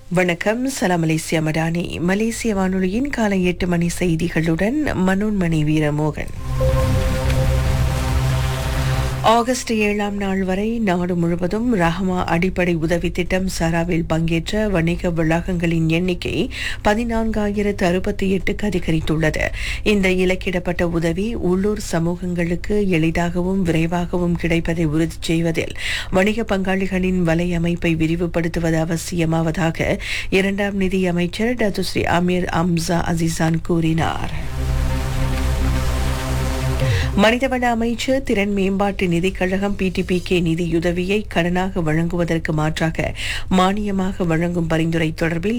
வணக்கம் சலாம் மலேசியா மடானி மலேசிய வானொலியின் காலை எட்டு மணி செய்திகளுடன் மனோன்மணி வீரமோகன் ஆகஸ்ட் ஏழாம் நாள் வரை நாடு முழுவதும் ரஹ்மா அடிப்படை உதவி திட்டம் சாராவில் பங்கேற்ற வணிக வளாகங்களின் எண்ணிக்கை பதினான்காயிரத்து அறுபத்தி எட்டுக்கு அதிகரித்துள்ளது இந்த இலக்கிடப்பட்ட உதவி உள்ளூர் சமூகங்களுக்கு எளிதாகவும் விரைவாகவும் கிடைப்பதை உறுதி செய்வதில் வணிக பங்காளிகளின் வலையமைப்பை விரிவுபடுத்துவது அவசியமாவதாக இரண்டாம் நிதி அமைச்சர் டத்துஸ்ரீ அமீர் அம்சா அசிசான் கூறினார் மனிதவள அமைச்சு திறன் மேம்பாட்டு நிதிக் கழகம் பிடிபிகே நிதியுதவியை கடனாக வழங்குவதற்கு மாற்றாக மானியமாக வழங்கும் பரிந்துரை தொடர்பில்